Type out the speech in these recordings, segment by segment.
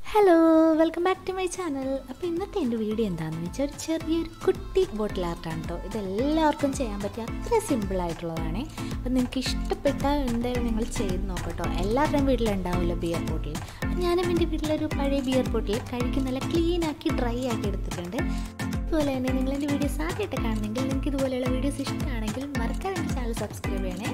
hello welcome back to my channel അപ്പോൾ ഇന്നത്തെ എൻ്റെ വീഡിയോ എന്താണെന്ന് വെച്ചാൽ ഒരു ചെറിയൊരു കുട്ടി ബോട്ടിൽ ആർട്ടാണ് കേട്ടോ ഇതെല്ലാവർക്കും ചെയ്യാൻ പറ്റിയ അത്ര സിമ്പിളായിട്ടുള്ളതാണ് അപ്പോൾ നിങ്ങൾക്ക് ഇഷ്ടപ്പെട്ട എന്തായാലും നിങ്ങൾ ചെയ്ത് നോക്കട്ടോ എല്ലാവരുടെയും വീട്ടിലുണ്ടാവുമല്ലോ ബിയർ ബോട്ടിൽ ഞാനും എൻ്റെ വീട്ടിലൊരു പഴയ ബിയർ ബോട്ടിൽ കഴുകി നല്ല ക്ലീൻ ആക്കി ഡ്രൈ ആക്കി എടുത്തിട്ടുണ്ട് അതുപോലെ തന്നെ നിങ്ങൾ എൻ്റെ വീഡിയോസ് ആദ്യമായിട്ട് കാണുന്നെങ്കിൽ നിങ്ങൾക്ക് ഇതുപോലെയുള്ള വീഡിയോസ് ഇഷ്ടമാണെങ്കിൽ മറക്കാതെ എൻ്റെ ചാനൽ സബ്സ്ക്രൈബ് ചെയ്യണേ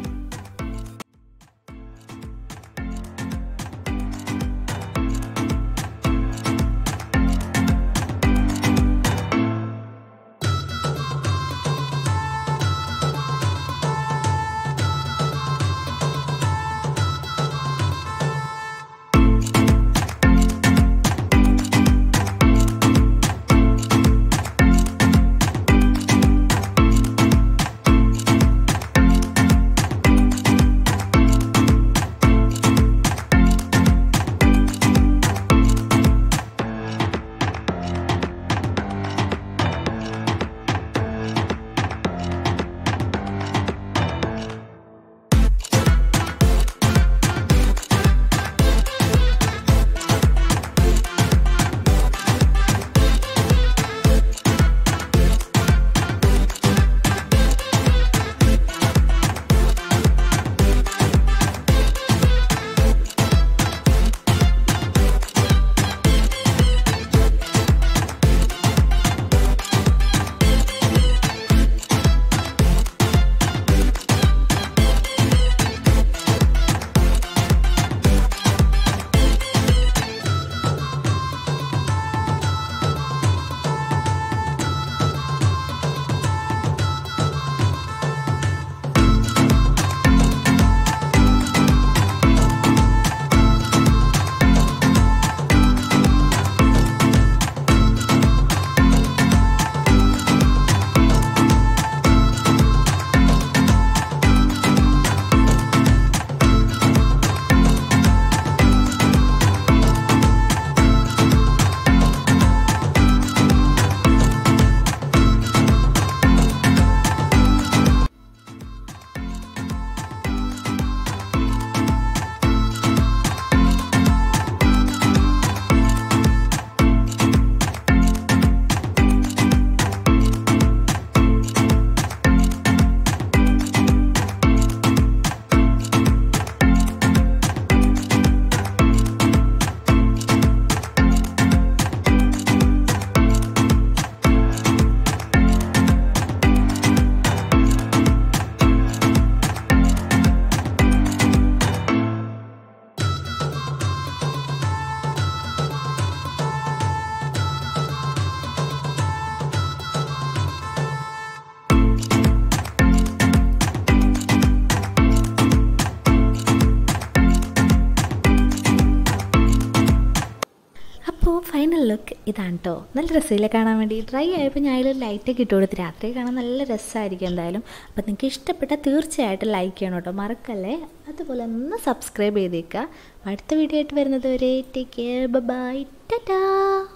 അപ്പോൾ ഫൈനൽ ലുക്ക് ഇതാണ് കേട്ടോ നല്ല രസമില്ല കാണാൻ വേണ്ടി ഡ്രൈ ആയപ്പോൾ ഞാൻ അതിൽ ലൈറ്റൊക്കെ ഇട്ട് കൊടുത്ത് രാത്രി കാണാൻ നല്ല രസമായിരിക്കും എന്തായാലും അപ്പോൾ നിങ്ങൾക്ക് ഇഷ്ടപ്പെട്ടാൽ തീർച്ചയായിട്ടും ലൈക്ക് ചെയ്യണം കേട്ടോ മറക്കല്ലേ അതുപോലെ ഒന്ന് സബ്സ്ക്രൈബ് ചെയ്തേക്കുക അടുത്ത വീഡിയോ ആയിട്ട് വരുന്നത് വരെ ടേക്ക് കെയർ ബൈ ടാറ്റാ